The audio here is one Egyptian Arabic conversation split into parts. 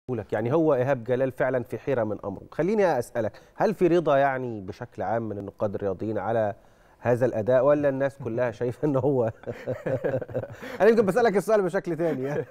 لك يعني هو ايهاب جلال فعلا في حيره من امره خليني اسالك هل في رضا يعني بشكل عام من النقاد الرياضيين على هذا الاداء ولا الناس كلها شايفه ان هو انا يمكن بسالك السؤال بشكل تاني يعني.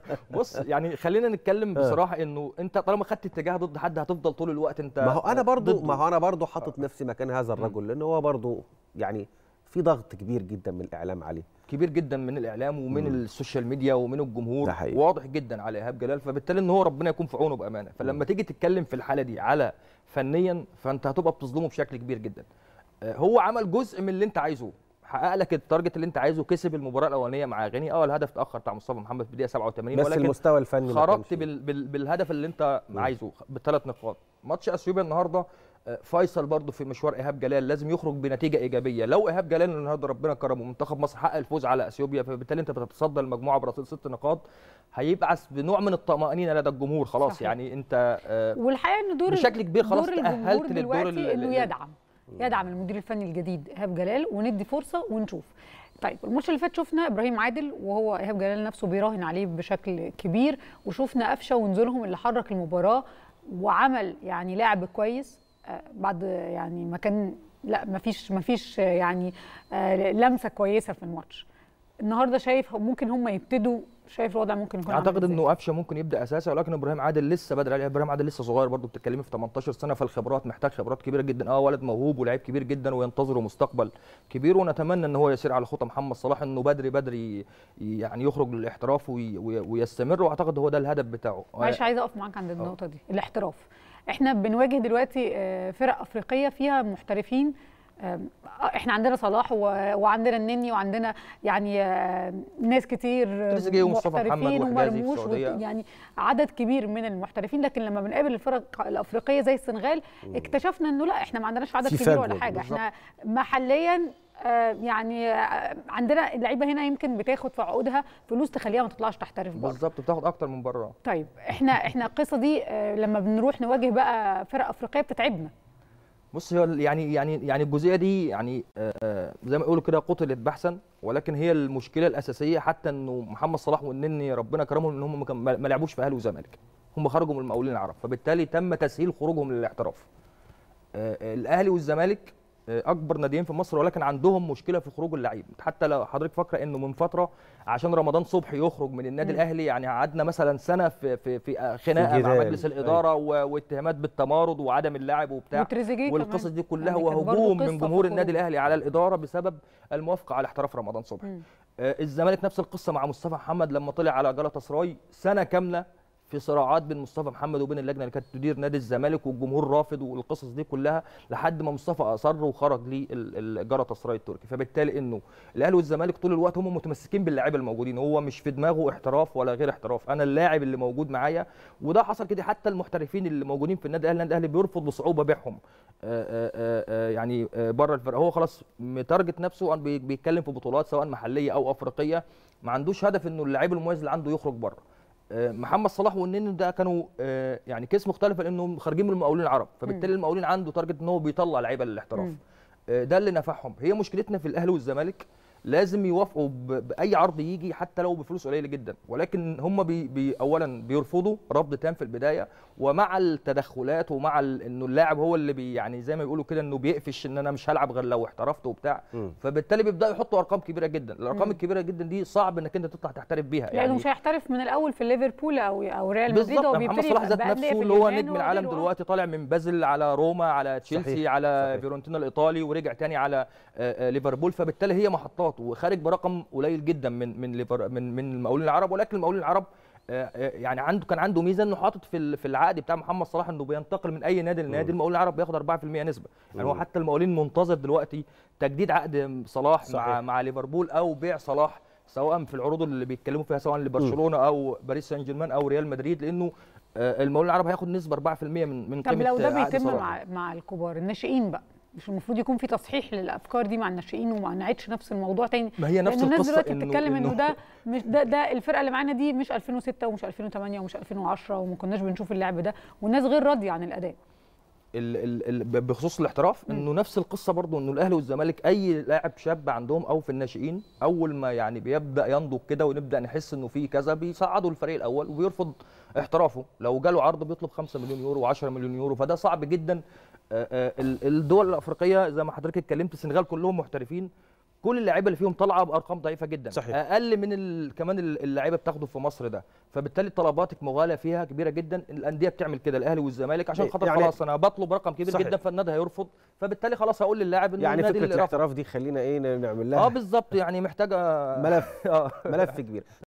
بص يعني خلينا نتكلم بصراحه انه انت طالما خدت اتجاه ضد حد هتفضل طول الوقت انت ما هو انا برضو ضده. ما هو انا برضو حاطط نفسي مكان هذا الرجل لان هو برضو يعني في ضغط كبير جدا من الاعلام عليه كبير جدا من الاعلام ومن السوشيال ميديا ومن الجمهور ده حقيقي. واضح جدا على ايهاب جلال فبالتالي ان هو ربنا يكون في عونه بامانه فلما تيجي تتكلم في الحاله دي على فنيا فانت هتبقى بتظلمه بشكل كبير جدا آه، هو عمل جزء من اللي انت عايزه حقق لك التارجت اللي انت عايزه كسب المباراه الاولانيه مع غني اه الهدف اتاخر بتاع مصطفى محمد في الدقيقه 87 بس ولكن المستوى الفني ما خرجت كانش- بال بال بالهدف اللي انت عايزه بالثلاث نقاط ماتش اثيوبيا النهارده آه، فيصل برضه في مشوار ايهاب جلال لازم يخرج بنتيجه ايجابيه لو ايهاب جلال النهارده ربنا كرمه منتخب مصر حقق الفوز على اثيوبيا فبالتالي انت بتتصدى المجموعه برصيد ست نقاط هيبعث بنوع من الطمانينه لدى الجمهور خلاص صحيح. يعني انت آه، والحقيقه ان دور بشكل كبير خلاص دور تأهلت الجمهور للدور دلوقتي ال- انه ال- يدعم يدعم المدير الفني الجديد ايهاب جلال وندي فرصه ونشوف طيب الماتش اللي فات شفنا ابراهيم عادل وهو ايهاب جلال نفسه بيراهن عليه بشكل كبير وشفنا قفشه ونزولهم اللي حرك المباراه وعمل يعني لعب كويس آه، بعد يعني ما كان لا ما فيش ما فيش آه، يعني آه، لمسه كويسه في الماتش النهارده شايف ممكن هم يبتدوا شايف الوضع ممكن يكون عامل اعتقد إزاي؟ انه قفشه ممكن يبدا اساسي ولكن ابراهيم عادل لسه بدري عليه ابراهيم عادل لسه صغير برضه بتتكلمي في 18 سنه فالخبرات محتاج خبرات كبيره جدا اه ولد موهوب ولاعيب كبير جدا وينتظره مستقبل كبير ونتمنى ان هو يسير على خطى محمد صلاح انه بدري بدري يعني يخرج للاحتراف وي وي ويستمر واعتقد هو ده الهدف بتاعه معلش عايزه اقف معاك عند النقطه دي الاحتراف احنا بنواجه دلوقتي آه، فرق افريقيه فيها محترفين آم، آه، احنا عندنا صلاح و- وعندنا النني وعندنا يعني آه، ناس كتير آه، تريزيجيه ومصطفى محمد محترفين وحجازي في ومرموش السعودية. وت- يعني عدد كبير من المحترفين لكن لما بنقابل الفرق الافريقيه زي السنغال اكتشفنا انه لا احنا ما عندناش عدد في كبير ولا فجوة حاجه بالظبط. احنا محليا آه، يعني آه، عندنا اللعيبه هنا يمكن بتاخد في عقودها فلوس تخليها ما تطلعش تحترف بره بالظبط بتاخد اكتر من بره طيب احنا احنا القصه دي آه، لما بنروح نواجه بقى فرق افريقيه بتتعبنا بص هو ال- يعني يعني يعني الجزئيه دي يعني آه، آه، زي ما يقولوا كده قتلت بحثا ولكن هي المشكله الاساسيه حتى انه محمد صلاح والنني ربنا كرمهم ان هم ما كان- ما ما لعبوش في اهلي وزمالك هم خرجوا من المقاولين العرب فبالتالي تم تسهيل خروجهم للاحتراف آه، آه، الاهلي والزمالك آه، اكبر ناديين في مصر ولكن عندهم مشكله في خروج اللعيب حتى لو حضرتك فاكره انه من فتره عشان رمضان صبحي يخرج من النادي مم. الاهلي يعني قعدنا مثلا سنه في في في آه، خناقه مع جدال. مجلس الاداره و- واتهامات بالتمارض وعدم اللعب وبتاع وتريزيجيه كمان. والقصص دي كلها يعني كان برضو وهجوم قصة من في جمهور النادي الخروج. الاهلي على الاداره بسبب الموافقه على احتراف رمضان صبحي مم. آه، الزمالك نفس القصه مع مصطفى محمد لما طلع على جلطة سراي سنه كامله في صراعات بين مصطفى محمد وبين اللجنه اللي كانت تدير نادي الزمالك والجمهور رافض والقصص دي كلها لحد ما مصطفى اصر وخرج للجلطة سراي التركي فبالتالي انه الاهلي والزمالك طول الوقت هم متمسكين باللاعيبه الموجودين هو مش في دماغه احتراف ولا غير احتراف انا اللاعب اللي موجود معايا وده حصل كده حتى المحترفين اللي موجودين في النادي الاهلي النادي الاهلي بيرفض بصعوبه بيعهم آه، آه، آه، يعني آه، بره الفرقه هو خلاص متارجت نفسه بي- بيتكلم في بطولات سواء محليه او افريقيه ما عندوش هدف انه اللاعب المميز اللي عنده يخرج بره آه، محمد صلاح والنني ده كانوا آه، يعني كيس مختلف لانهم خارجين من المقاولين العرب فبالتالي المقاولين عنده تارجت ان هو بيطلع لعيبه للاحتراف مم. آه، ده اللي نفعهم هي مشكلتنا في الاهلي والزمالك لازم يوافقوا ب- باي عرض يجي حتى لو بفلوس قليله جدا ولكن هم بي بي اولا بيرفضوا رفض تام في البدايه ومع التدخلات ومع ال- انه اللاعب هو اللي بي يعني زي ما بيقولوا كده انه بيقفش ان انا مش هلعب غير لو احترفت وبتاع مم. فبالتالي بيبداوا يحطوا ارقام كبيره جدا الارقام مم. الكبيره جدا دي صعب انك انت تطلع تحترف بيها لانه مش هيحترف من الاول في ليفربول او او ريال مدريد بالظبط هو محمد بيبتدي صلاح ذات بأندية نفسه في اللي هو اليابان نجم العالم وغيره. دلوقتي طالع من بازل على روما على تشيلسي صحيح، على صحيح. فيورنتينا الايطالي ورجع تاني على آه، آه، ليفربول فبالتالي هي محطات وخارج برقم قليل جدا من من ليفر من من المقاولين العرب ولكن المقاولين العرب آه، آه، يعني عنده كان عنده ميزه انه حاطط في ال- في العقد بتاع محمد صلاح انه بينتقل من اي نادي لنادي المقاولين العرب بياخد 4% نسبه يعني هو مم. حتى المقاولين منتظر دلوقتي تجديد عقد صلاح صحيح. مع مع ليفربول او بيع صلاح سواء في العروض اللي بيتكلموا فيها سواء لبرشلونه او باريس سان جيرمان او ريال مدريد لانه آه، المقاولين العرب هياخد نسبه 4% من من طب قيمه لو ده عقد بيتم صلاح. مع مع الكبار الناشئين بقى مش المفروض يكون في تصحيح للافكار دي مع الناشئين وما نعيدش نفس الموضوع تاني ما هي نفس لان الناس القصه دلوقتي إنه- بتتكلم انه إنه- ده مش ده ده الفرقه اللي معانا دي مش 2006 ومش 2008 ومش 2010 وما كناش بنشوف اللعب ده والناس غير راضيه عن الاداء ال ال ال ب- بخصوص الاحتراف انه نفس القصه برضو انه الاهلي والزمالك اي لاعب شاب عندهم او في الناشئين اول ما يعني بيبدا ينضج كده ونبدا نحس انه في كذا بيصعدوا الفريق الاول وبيرفض احترافه لو جاله عرض بيطلب 5 مليون يورو و10 مليون يورو فده صعب جدا آه، آه، ال- الدول الافريقيه زي ما حضرتك اتكلمت السنغال كلهم محترفين كل اللعيبه اللي فيهم طالعه بارقام ضعيفه جدا صحيح. اقل من ال... كمان ال- اللعيبه بتاخده في مصر ده فبالتالي طلباتك مغالى فيها كبيره جدا الانديه بتعمل كده الاهلي والزمالك عشان خاطر يعني- خلاص انا بطلب رقم كبير صحيح. جدا فالنادي هيرفض فبالتالي خلاص هقول للاعب انه يعني النادي فكره اللي رفض. الاحتراف دي خلينا ايه نعمل اه لها بالظبط يعني محتاجه ملف اه ملف كبير